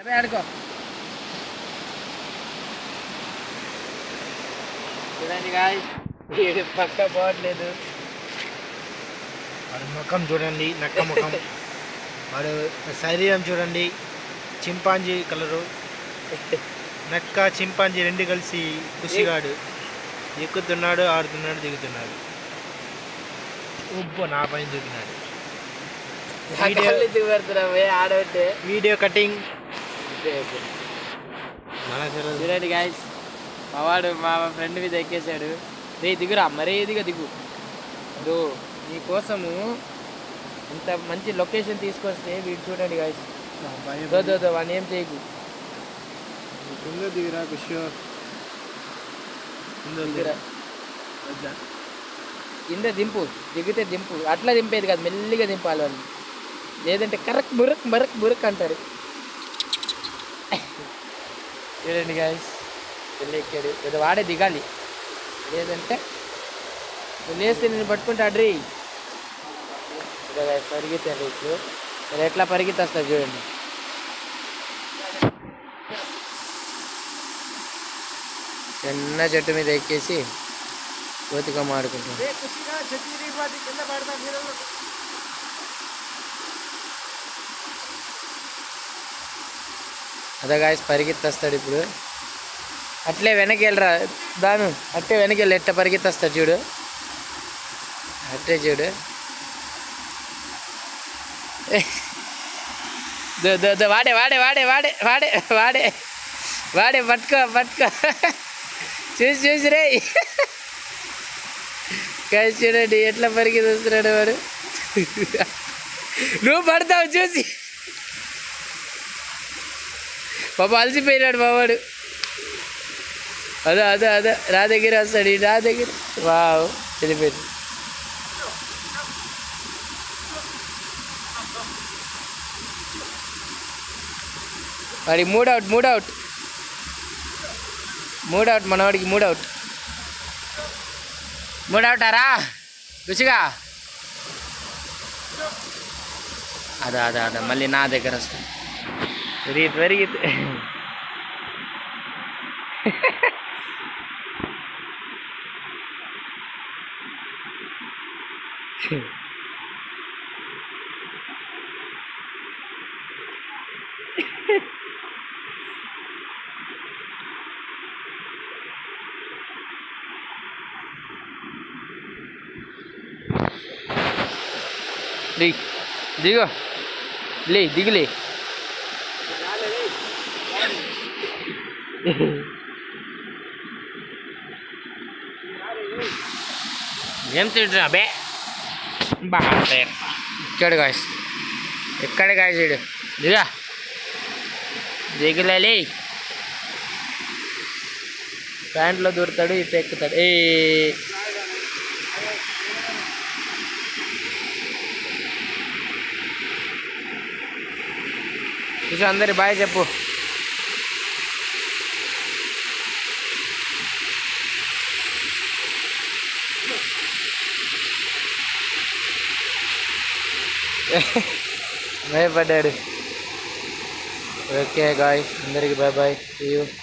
అదే ఆడుకో చూడండి గాయ పక్క పోవట్లేదు వాడి ముఖం చూడండి నక్క ముఖం వాడు శరీరం చూడండి చింపాంజీ కలరు నక్క చింపాంజీ రెండు కలిసి కుషిగాడు ఎక్కుతున్నాడు ఆడుతున్నాడు దిగుతున్నాడు ఉప్పు నా పైన చూపినాడు వీడియో ఎందుకు పెడుతున్నావు ఆడబట్టే వీడియో కటింగ్ మన సెలవు. చూడండి గాయస్ మా వాడు మా ఫ్రెండ్ మీద ఎక్కేశాడు రే దిగురా మరీ దిగ దిగు దో నీకోసము ఇంత మంచి లొకేషన్ తీసుకొస్తే వీడు చూడండి గాయస్ దో దో దో వాడిని ఏం చేయకు కింద దిగిరా కుషి దిగురా కింద దింపు దిగితే దింపు అట్లా దింపేది కాదు మెల్లిగా దింపాలి వాళ్ళు లేదంటే కరెక్ట్ బురక్ బరక్ బురక్ అంటారు చూడండి గాయస్ వెళ్ళి ఎక్కాడు ఏదో వాడే దిగాలి లేదంటే నువ్వు లేస్తే నేను పట్టుకుంటాడు రీ పరిగెత్తాడు ఇప్పుడు మరి ఎట్లా పరిగెత్తేస్తారు చూడండి చిన్న చెట్టు మీద ఎక్కేసి కోతిగా ఆడుకుంటాం అదే గాయస్ పరిగెత్తేస్తాడు ఇప్పుడు అట్లే వెనక్కి వెళ్ళరా దాను అట్టే వెనక్కి వెళ్ళి ఎట్ట పరిగెత్తేస్తాడు చూడు అట్టే చూడు దో దో దో వాడే వాడే వాడే వాడే వాడే వాడే వాడే పట్టుకో పట్టుకో చూసి చూసి రే కలిసి చూడండి ఎట్లా పరిగెత్తుస్తున్నాడు వాడు నువ్వు పడతావు చూసి పాప అలసిపోయినాడు మావాడు అదే అదే అదే నా దగ్గర వస్తాడు ఈ నా దగ్గర వావ్ వెళ్ళిపోయింది వాడి mood out mood out mood out మనవాడికి మూడ్ అవుట్ మూడ్ అవుటారా రుచిగా అదే అదే అదే మళ్ళీ నా దగ్గర వస్తాను పెరిగి పెరిగి లే దిగో లే దిగులే ఏం తింటున్నా బే బాగా ఇక్కడ కాయస్ ఎక్కడ కాయ చూడు దిగా దిగులే ప్యాంట్లో దూరుతాడు ఇటు ఎక్కుతాడు ఏ చూసి అందరి బాయ్ చెప్పు భయపడ్డాడు ఓకే గాయ్ అందరికి బాయ్ బాయ్ యూ